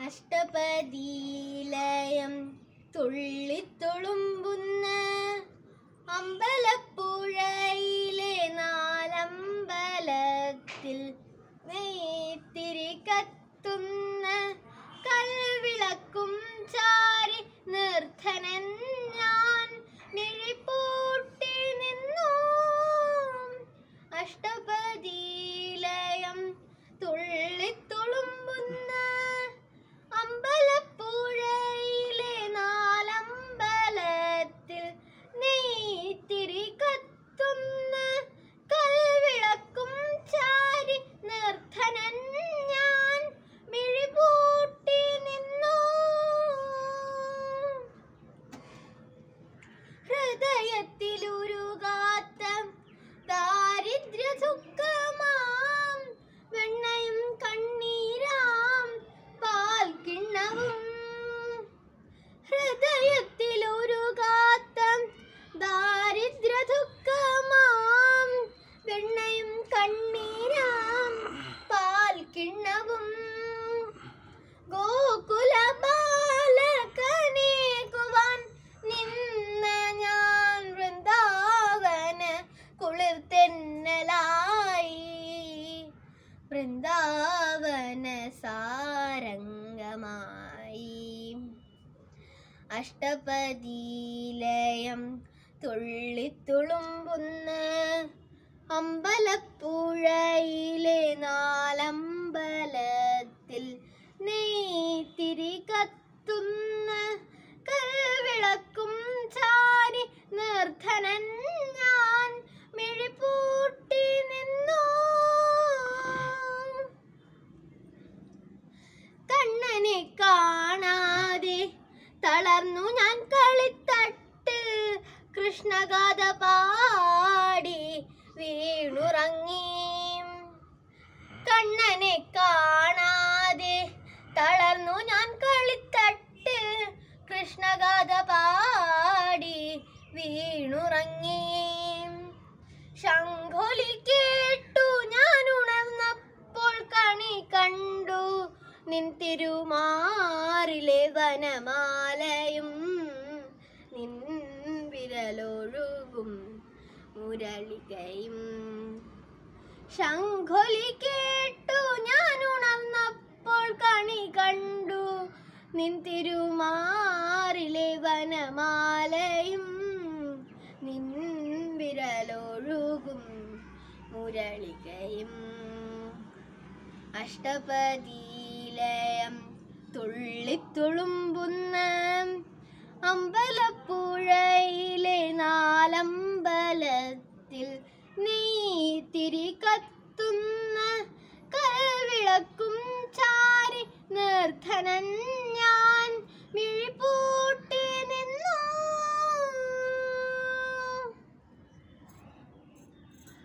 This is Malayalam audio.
അഷ്ടപതിലയം തുള്ളിത്തുളുമ്പുന്ന അമ്പലപ്പുഴയിലെ നാലമ്പലത്തിൽ നെയ്ത്തിരി കത്തുന്ന കൽവിളക്കും ചാരി നിർധനൻ ഞാൻ മിഴിപ്പൂട്ടി നിന്നു അഷ്ടപതിലയം തുള്ളിത്തുളുമ്പുന്ന അമ്പലപ്പുഴയിലെ നാലമ്പലത്തിൽ നെയ്ത്തിരി കത്തുന്ന കൽവിളക്കും ചാരി നിർധനൻ ഞാൻ മിഴിപൂട്ടി നിന്നു ഹൃദയത്തിലുരുകാത്ത ദാരിദ്ര്യ ദുഃഖമാം വെണ്ണയും കണ്ണീരാം പാൽ കിണ്ണവും ഹൃദയത്തിലുരുകാത്ത ദാരിദ്ര്യ ദുഃഖമാം വെണ്ണയും കണ്ണീരാം പാൽ കിണ്ണവും ഗോകുല ബാലകനേകുവാൻ നിന്ന ഞാൻ വൃന്ദാവന കുളിർത്തെന്നലായി വൃന്ദാവന സാരംഗമായി അഷ്ടപതിലയം തുള്ളിത്തുളുമ്പുന്ന അമ്പലപ്പുഴയിലെ നാലമ്പലത്തിൽ നെയ്ത്തിരി കത്തുന്ന കൽവിളക്കും ചാരി നിർധനൻ ഞാൻ മിഴിപ്പൂട്ടി നിന്നു കണ്ണനെ കാണാതെ തളർന്നു ഞാൻ കളിത്തട്ടിൽ കൃഷ്ണഗാഥ പാടി വീണുറങ്ങി കണ്ണനെ കാണാതെ തളർന്നു ഞാൻ കളിത്തട്ടിൽ കൃഷ്ണഗാഥ പാടി വീണുറങ്ങി ശംഖൊലി കേട്ടു ഞാൻ ഉണർന്നപ്പോൾ കണി കണ്ടു നിൻ തിരുമാറിലെ വനമാലയും നിൻ വിരലൊഴുകും മുരളികയും ശംഖൊലി കേട്ടു ഞാൻ ഉണർന്നപ്പോൾ കണി കണ്ടു നിൻ തിരുമാറിലെ വനമാലയും നിൻ വിരലൊഴുകും മുരളികയും അഷ്ടപതിലയം തുള്ളിത്തുളുമ്പുന്ന അമ്പലപ്പുഴയിലെ നാലമ്പലത്തിൽ നെയ്ത്തിരി കത്തുന്ന കൽവിളക്കും ചാരി നിർധനൻ ഞാൻ